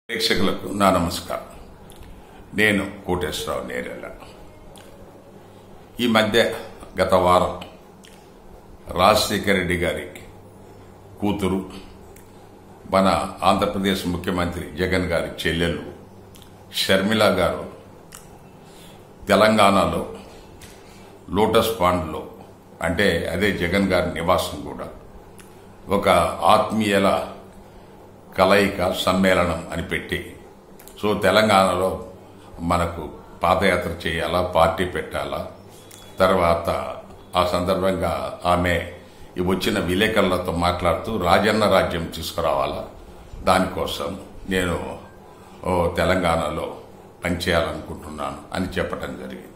ప్రేక్షకులకు నా నమస్కారం నేను కోటేశ్వరరావు నేరెళ్ళ ఈ మధ్య గత వారం రాజశేఖర రెడ్డి గారి కూతురు మన ఆంధ్రప్రదేశ్ ముఖ్యమంత్రి జగన్ గారి చెల్లెలు షర్మిల గారు తెలంగాణలో లోటస్ పాండ్లో అంటే అదే జగన్ గారి నివాసం కూడా ఒక ఆత్మీయల కలయిక సమ్మేళనం అని పెట్టి సో తెలంగాణలో మనకు పాదయాత్ర చేయాలా పార్టీ పెట్టాలా తర్వాత ఆ సందర్భంగా ఆమె ఈ వచ్చిన విలేకరులతో మాట్లాడుతూ రాజన్న రాజ్యం తీసుకురావాలా దానికోసం నేను ఓ తెలంగాణలో పనిచేయాలనుకుంటున్నాను అని చెప్పడం జరిగింది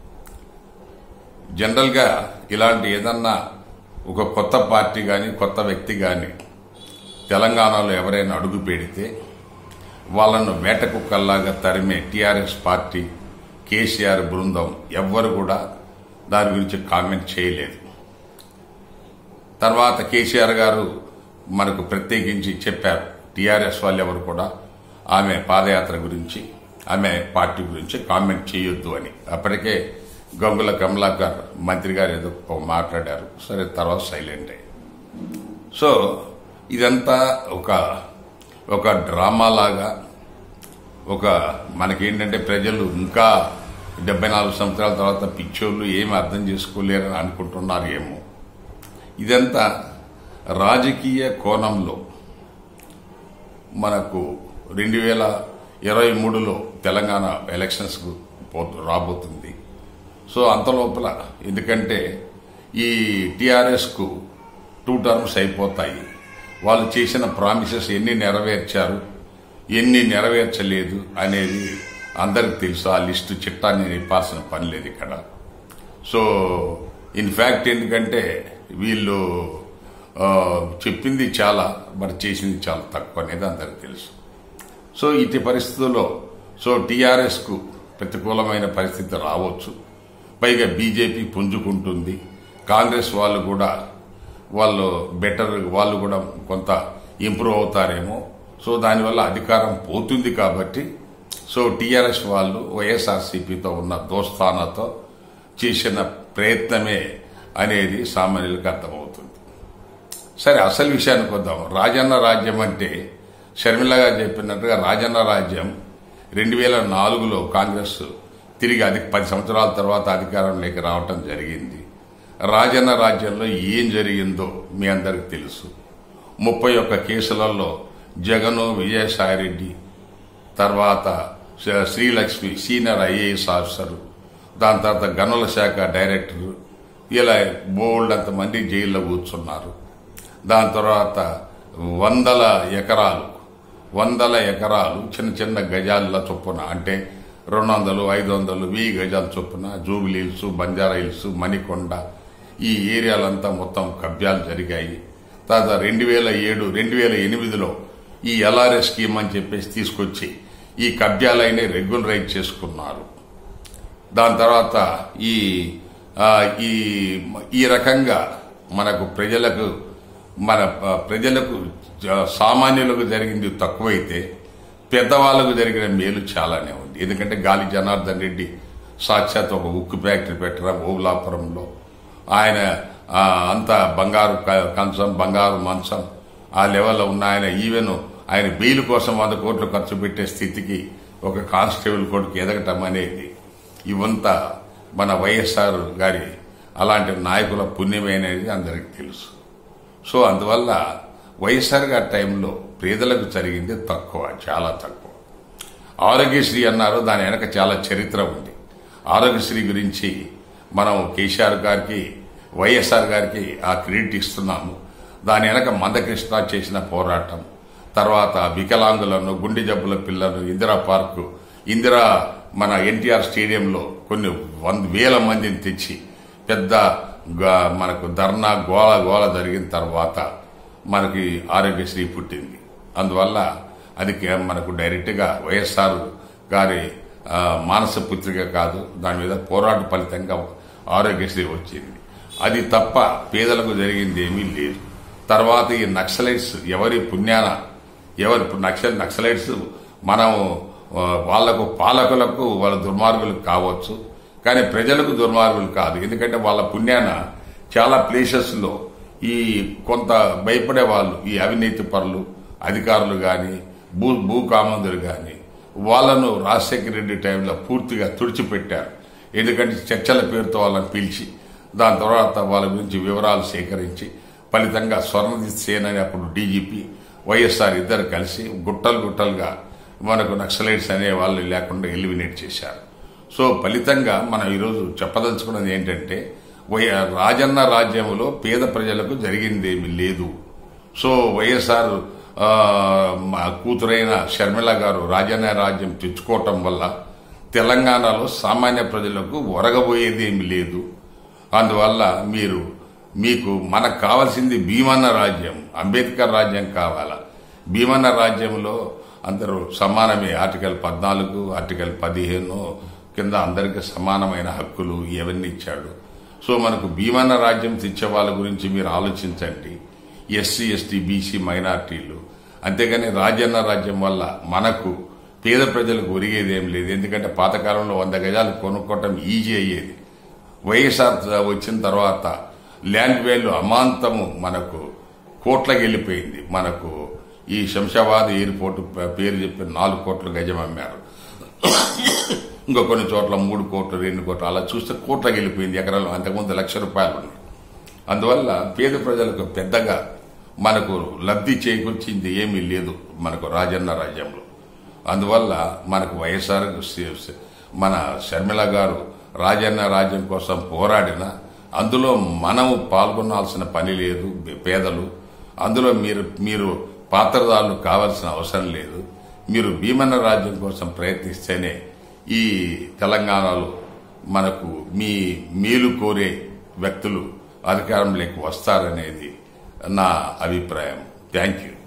జనరల్గా ఇలాంటి ఏదన్నా ఒక కొత్త పార్టీ కానీ కొత్త వ్యక్తి కానీ తెలంగాణలో ఎవరైనా అడుగు పెడితే వాళ్ళను వేట కుక్కల్లాగా తరిమే టీఆర్ఎస్ పార్టీ కేసీఆర్ బృందం ఎవ్వరు కూడా దాని గురించి కామెంట్ చేయలేదు తర్వాత కేసీఆర్ గారు మనకు ప్రత్యేకించి చెప్పారు టీఆర్ఎస్ వాళ్ళు ఎవరు కూడా ఆమె పాదయాత్ర గురించి ఆమె పార్టీ గురించి కామెంట్ చేయొద్దు అని అప్పటికే గంగుల కమలాకర్ మంత్రి గారు ఏదో ఒక మాట్లాడారు సరే తర్వాత సైలెంట్ అయ్యి సో ఇదంతా ఒక ఒక డ్రామా లాగా ఒక మనకేంటంటే ప్రజలు ఇంకా డెబ్బై నాలుగు సంవత్సరాల తర్వాత పిచ్చోళ్ళు ఏమి అర్థం చేసుకోలేరని అనుకుంటున్నారు ఏమో ఇదంతా రాజకీయ కోణంలో మనకు రెండు వేల ఇరవై మూడులో తెలంగాణ ఎలక్షన్స్కు పోతు రాబోతుంది సో అంత లోపల ఎందుకంటే ఈ టీఆర్ఎస్కు టూ టర్మ్స్ అయిపోతాయి వాళ్ళు చేసిన ప్రామిసెస్ ఎన్ని నెరవేర్చారు ఎన్ని నెరవేర్చలేదు అనేది అందరికి తెలుసు ఆ లిస్టు చిట్టాన్ని నింపాల్సిన పని లేదు ఇక్కడ సో ఇన్ఫ్యాక్ట్ ఎందుకంటే వీళ్ళు ఆ, చెప్పింది చాలా మరి చేసింది చాలా తక్కువ అనేది అందరికి తెలుసు సో ఇటు పరిస్థితుల్లో సో టీఆర్ఎస్కు ప్రతికూలమైన పరిస్థితి రావచ్చు పైగా బీజేపీ పుంజుకుంటుంది కాంగ్రెస్ వాళ్ళు కూడా వాళ్ళు బెటర్ వాళ్ళు కూడా కొంత ఇంప్రూవ్ అవుతారేమో సో దానివల్ల అధికారం పోతుంది కాబట్టి సో టీఆర్ఎస్ వాళ్ళు వైఎస్ఆర్సీపీతో ఉన్న దోస్తానాతో చేసిన ప్రయత్నమే అనేది సామాన్యులకు అర్థమవుతుంది సరే అసలు విషయానికి వద్దాం రాజన్న రాజ్యం అంటే షర్మిల గారు చెప్పినట్టుగా రాజన్న రాజ్యం రెండు వేల నాలుగులో కాంగ్రెస్ తిరిగి అధిక పది సంవత్సరాల తర్వాత అధికారంలోకి రావటం జరిగింది రాజన్న రాజ్యంలో ఏం జరిగిందో మీ అందరికి తెలుసు ముప్పై ఒక్క కేసులలో జగను విజయసాయిరెడ్డి తర్వాత Sri- Srilakshmi senior IAS officer దాని తర్వాత గనుల శాఖ డైరెక్టర్ ఇలా బోల్డ్ అంతమంది జైల్లో కూర్చున్నారు దాని తర్వాత వందల ఎకరాలు వందల ఎకరాలు చిన్న చిన్న గజాల చొప్పున అంటే రెండు వందలు ఐదు వందలు వెయ్యి గజాల చొప్పున జూబిలీ హిల్స్ బంజారా హిల్స్ మణికొండ ఈ ఏరియాలంతా మొత్తం కబ్జాలు జరిగాయి తర్వాత రెండు వేల ఏడు రెండు వేల ఎనిమిదిలో ఈ ఎల్ఆర్ఎస్ స్కీమ్ అని చెప్పేసి తీసుకొచ్చి ఈ కబ్జాలైన రెగ్యులరైజ్ చేసుకున్నారు దాని తర్వాత ఈ ఆ, ఈ ఈ రకంగా మనకు ప్రజలకు మన ఆ, ప్రజలకు జ- సామాన్యులకు జరిగింది తక్కువైతే పెద్దవాళ్లకు జరిగిన మేలు చాలానే ఉంది ఎందుకంటే గాలి జనార్దన్ రెడ్డి సాక్షాత్ ఒక ఉక్కు ఫ్యాక్టరీ పెట్టడం ఓబులాపురంలో ఆయన ఆ, అంత బంగారు క- కంచం బంగారు మంచం ఆ లెవెల్లో ఉన్న ఆయన ఈవెన్ ఆయన బెయిల్ కోసం వంద కోట్లు ఖర్చు పెట్టే స్థితికి ఒక కానిస్టేబుల్ కొడుకు ఎదగటం అనేది ఇవంతా మన వైఎస్ఆర్ గారి అలాంటి నాయకుల పుణ్యమేనేది అందరికీ తెలుసు సో అందువల్ల వైఎస్ఆర్ గారి టైంలో పేదలకు జరిగింది తక్కువ చాలా తక్కువ ఆరోగ్యశ్రీ అన్నారు దాని వెనక చాలా చరిత్ర ఉంది ఆరోగ్యశ్రీ గురించి మనం కేసీఆర్ గారికి వైఎస్ఆర్ గారికి ఆ క్రెడిట్ ఇస్తున్నాము దాని వెనక మందకృష్ణ చేసిన పోరాటం తర్వాత వికలాంగులను గుండె జబ్బుల పిల్లలు ఇందిరా పార్కు ఇందిరా మన ఎన్టీఆర్ స్టేడియంలో కొన్ని వంద వేల మందిని తెచ్చి పెద్ద గా- మనకు ధర్నా గోల గోల జరిగిన తర్వాత మనకి ఆరోగ్యశ్రీ పుట్టింది అందువల్ల అది కే- మనకు డైరెక్ట్గా వైఎస్ఆర్ గారి ఆ, మానస పుత్రిక కాదు దాని మీద పోరాట ఫలితంగా ఆరోగ్యశ్రీ వచ్చింది అది తప్ప పేదలకు జరిగింది ఏమీ లేదు తర్వాత ఈ నక్సలైట్స్ ఎవరి పుణ్యాన ఎవరి నక్సల్ నక్సలైట్స్ మనం ఆ, వాళ్లకు పాలకులకు వాళ్ళ దుర్మార్గులు కావచ్చు కానీ ప్రజలకు దుర్మార్గులు కాదు ఎందుకంటే వాళ్ళ పుణ్యాన చాలా ప్లేసెస్లో ఈ కొంత భయపడే వాళ్ళు ఈ అవినీతి పరులు అధికారులు కానీ భూ భూకామందులు కానీ వాళ్ళను రాజశేఖర రెడ్డి టైంలో పూర్తిగా తుడిచిపెట్టారు ఎందుకంటే చర్చల పేరుతో వాళ్ళని పిలిచి దాని తర్వాత వాళ్ళ గురించి వివరాలు సేకరించి ఫలితంగా స్వర్ణజిత్ సేన్ అని అప్పుడు డీజీపీ వైఎస్ఆర్ ఇద్దరు కలిసి గుట్టలు గుట్టలుగా మనకు నక్సలైట్స్ అనే వాళ్ళు లేకుండా ఎలిమినేట్ చేశారు సో ఫలితంగా మనం ఈరోజు చెప్పదలుచుకున్నది ఏంటంటే వై- రాజన్న రాజ్యంలో పేద ప్రజలకు జరిగిందేమీ లేదు సో వైఎస్ఆర్ ఆ, మా కూతురైన షర్మిల గారు రాజన్న రాజ్యం తెచ్చుకోవటం వల్ల తెలంగాణలో సామాన్య ప్రజలకు ఒరగబోయేది ఏమి లేదు అందువల్ల మీరు మీకు మనకు కావాల్సింది భీమన్న రాజ్యం అంబేద్కర్ రాజ్యం కావాలా భీమన్న రాజ్యంలో అందరూ సమానమే ఆర్టికల్ పద్నాలుగు ఆర్టికల్ పదిహేను కింద అందరికీ సమానమైన హక్కులు ఇవన్నీ ఇచ్చాడు సో మనకు భీమన్న రాజ్యం తెచ్చే వాళ్ళ గురించి మీరు ఆలోచించండి ఎస్సీ ఎస్టీ బీసీ మైనార్టీలు అంతేగాని రాజన్న రాజ్యం వల్ల మనకు పేద ప్రజలకు ఒరిగేది ఏం లేదు ఎందుకంటే పాతకాలంలో వంద గజాలు కొనుక్కోవటం ఈజీ అయ్యేది వైఎస్ఆర్ వచ్చిన తర్వాత ల్యాండ్ వాల్యూ అమాంతము మనకు కోట్లకి వెళ్ళిపోయింది మనకు ఈ శంషాబాద్ ఎయిర్పోర్ట్ ప- పేరు చెప్పి నాలుగు కోట్ల గజం అమ్మారు ఇంకా కొన్ని చోట్ల మూడు కోట్లు రెండు కోట్లు అలా చూస్తే కోట్లకి వెళ్ళిపోయింది ఎకరాలు అంతకుముందు లక్ష రూపాయలు ఉన్నాయి అందువల్ల పేద ప్రజలకు పెద్దగా మనకు లబ్ధి చేకూర్చింది ఏమీ లేదు మనకు రాజన్న రాజ్యంలో అందువల్ల మనకు వైఎస్ఆర్ సి- సి- మన షర్మిల గారు రాజన్న రాజ్యం కోసం పోరాడిన అందులో మనం పాల్గొనాల్సిన పని లేదు పేదలు అందులో మీరు మీరు పాత్రదారులు కావాల్సిన అవసరం లేదు మీరు భీమన్న రాజ్యం కోసం ప్రయత్నిస్తేనే ఈ తెలంగాణలో మనకు మీ మేలు కోరే వ్యక్తులు అధికారంలోకి వస్తారనేది నా అభిప్రాయం థ్యాంక్ యూ